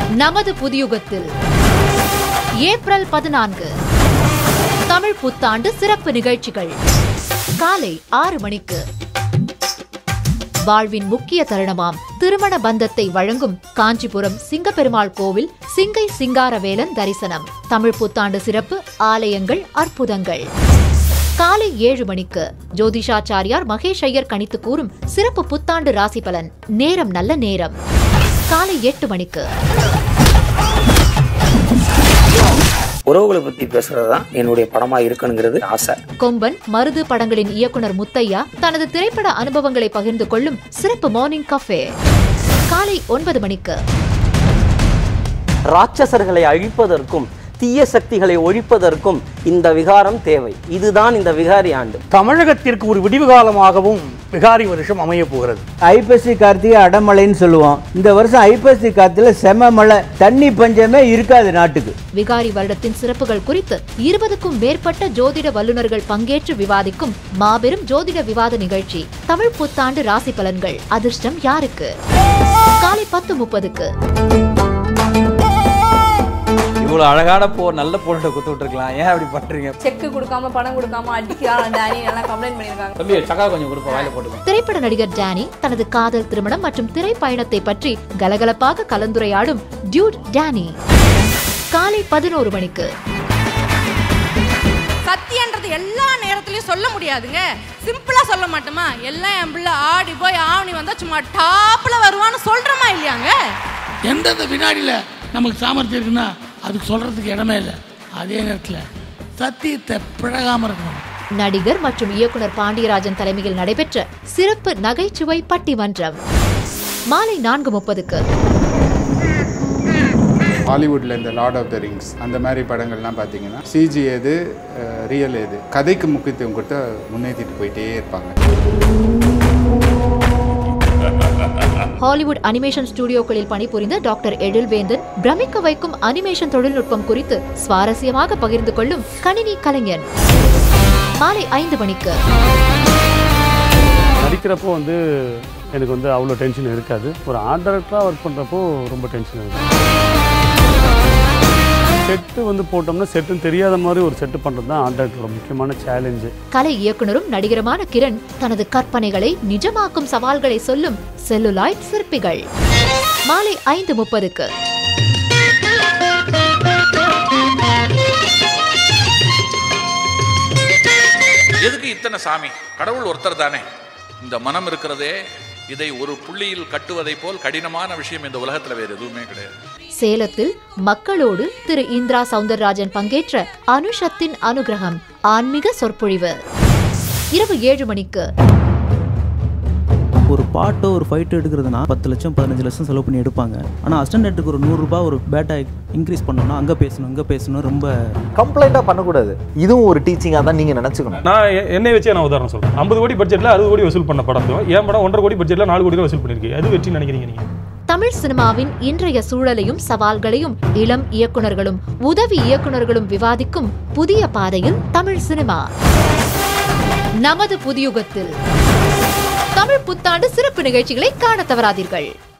நமது புதியுகத்தில் ஏப்ரல் பதினான்கு தமிழ் புத்தாண்டு சிறப்பு நிகழ்ச்சிகள் காலை ஆறு மணிக்கு வாழ்வின் முக்கிய தருணமாம் திருமண பந்தத்தை வழங்கும் காஞ்சிபுரம் சிங்கப்பெருமாள் கோவில் சிங்கை சிங்காரவேலன் தரிசனம் தமிழ் புத்தாண்டு சிறப்பு ஆலயங்கள் அற்புதங்கள் காலை ஏழு மணிக்கு ஜோதிஷாச்சாரியார் மகேஷ் ஐயர் கணித்து கூறும் சிறப்பு புத்தாண்டு ராசி பலன் நேரம் நல்ல நேரம் காலை எட்டு மணிக்கு உறவுகளை பத்தி பேசுறது தான் என்னுடைய படமா இருக்கணுங்கிறது ஆசை கொம்பன் மருது படங்களின் இயக்குனர் முத்தையா தனது திரைப்பட அனுபவங்களை பகிர்ந்து கொள்ளும் சிறப்பு மார்னிங் கஃபே காலை ஒன்பது மணிக்கு ராட்சசர்களை அழிப்பதற்கும் தீய சக்திகளை ஒழிப்பதற்கும் இந்த விகாரம் தேவை இதுதான் இந்த விகாரி ஆண்டு தமிழகத்திற்கு ஒரு விடிவு காலமாகவும் விகாரி வருஷம் அமைய போகிறது ஐப்பசி கார்த்திகை அடமழைன்னு சொல்லுவோம் இந்த வருஷம் ஐப்பசி காத்துல செம மழை தண்ணி பஞ்சமே இருக்காது நாட்டுக்கு விகாரி வருடத்தின் சிறப்புகள் குறித்து இருபதுக்கும் மேற்பட்ட ஜோதிட வல்லுநர்கள் பங்கேற்று விவாதிக்கும் மாபெரும் ஜோதிட விவாத நிகழ்ச்சி தமிழ் புத்தாண்டு ராசி பலன்கள் அதிர்ஷ்டம் யாருக்கு காலை பத்து முப்பதுக்கு இவ்வளவு அழகான போ நல்ல பொருளை குத்து விட்டுருக்கலாம் ஏன் அப்படி பண்றீங்க செக்கு கொடுக்காம பணம் கொடுக்காம அடிக்கிறான் டேனி எல்லாம் கம்ப்ளைண்ட் பண்ணியிருக்காங்க தம்பி சக்கா கொஞ்சம் கொடுப்ப வாயில போட்டுக்கோ திரைப்பட நடிகர் டேனி தனது காதல் திருமணம் மற்றும் திரைப்பயணத்தை பற்றி கலகலப்பாக கலந்துரையாடும் டியூட் டேனி காலை பதினோரு மணிக்கு சத்தியன்றது எல்லா நேரத்துலயும் சொல்ல முடியாதுங்க சிம்பிளா சொல்ல மாட்டோமா எல்லாம் என் பிள்ளை ஆடி போய் ஆவணி வந்தா சும்மா டாப்ல வருவான்னு சொல்றோமா இல்லையாங்க எந்தெந்த வினாடியில் நமக்கு சாமர்த்தியம் இருக்குன்னா அதுக்கு சொல்கிறதுக்கு இடமே இல்லை அதே நேரத்தில் சத்தியத்தை பிழகாமல் இருக்கணும் நடிகர் மற்றும் இயக்குனர் பாண்டியராஜன் தலைமையில் நடைபெற்ற சிறப்பு நகைச்சுவை பட்டிமன்றம் மாலை நான்கு முப்பதுக்கு ஹாலிவுட்டில் இந்த லார்ட் ஆஃப் த ரிங்ஸ் அந்த மாதிரி படங்கள்லாம் பார்த்தீங்கன்னா சிஜி எது ரியல் எது கதைக்கு முக்கியத்துவம் கொடுத்து முன்னேற்றிட்டு போயிட்டே இருப்பாங்க ஹாலிவுட் அனிமேஷன் ஸ்டுடியோக்களில் பணிபுரிந்த டாக்டர் எழில்வேந்தன் பிரமிக்க வைக்கும் அனிமேஷன் தொழில்நுட்பம் குறித்து சுவாரஸ்யமாக பகிர்ந்து கொள்ளும் கணினி கலைஞன் மாலை ஐந்து மணிக்கு நடிக்கிறப்போ வந்து எனக்கு வந்து அவ்வளோ டென்ஷன் இருக்காது ஒரு ஆர்ட் டைரக்டராக ஒர்க் பண்ணுறப்போ ரொம்ப டென்ஷன் இருக்கும் செட்டு வந்து போட்டோம்னா செட்டுன்னு தெரியாத மாதிரி ஒரு செட்டு பண்ணுறது தான் ஆர்ட் டைரக்டரோட முக்கியமான சேலஞ்சு கலை இயக்குனரும் நடிகருமான கிரண் தனது கற்பனைகளை நிஜமாக்கும் சவால்களை சொல்லும் செல்லுலாய்ட் சிற்பிகள் மாலை ஐந்து முப்பதுக்கு எதுக்கு இத்தனை சாமி கடவுள் ஒருத்தர் தானே இந்த மனம் இருக்கிறதே இதை ஒரு புள்ளியில் கட்டுவதை போல் கடினமான விஷயம் இந்த உலகத்துல வேற எதுவுமே கிடையாது சேலத்தில் மக்களோடு திரு இந்திரா சவுந்தரராஜன் பங்கேற்ற அனுஷத்தின் அனுகிரகம் ஆன்மீக சொற்பொழிவு இரவு ஏழு மணிக்கு ஒரு பாட்டோ ஒரு ஃபைட்டோ எடுக்கிறதுனா பத்து லட்சம் பதினஞ்சு லட்சம் செலவு பண்ணி எடுப்பாங்க ஆனால் அஸ்டன்டேட்டுக்கு ஒரு நூறுரூபா ஒரு பேட்டா இன்க்ரீஸ் பண்ணோம்னா அங்கே பேசணும் இங்கே பேசணும் ரொம்ப கம்ப்ளைண்ட்டாக பண்ணக்கூடாது இதுவும் ஒரு டீச்சிங்காக தான் நீங்கள் நினச்சிக்கணும் நான் எ- என்னை வச்சு நான் உதாரணம் சொல்றேன் ஐம்பது கோடி பட்ஜெட்ல அறுபது கோடி வசூல் பண்ண படம் என் படம் ஒன்றரை கோடி பட்ஜெட்ல நாலு கோடி ரூபாய் வசூல் பண்ணிருக்கு எது வெற்றி நினைக்கிறீங்க நீங்க தமிழ் சினிமாவின் இன்றைய சூழலையும் சவால்களையும் இளம் இயக்குனர்களும் உதவி இயக்குனர்களும் விவாதிக்கும் புதிய பாதையில் தமிழ் சினிமா நமது புதியுகத்தில் தமிழ் புத்தாண்டு சிறப்பு நிகழ்ச்சிகளை காண தவறாதீர்கள்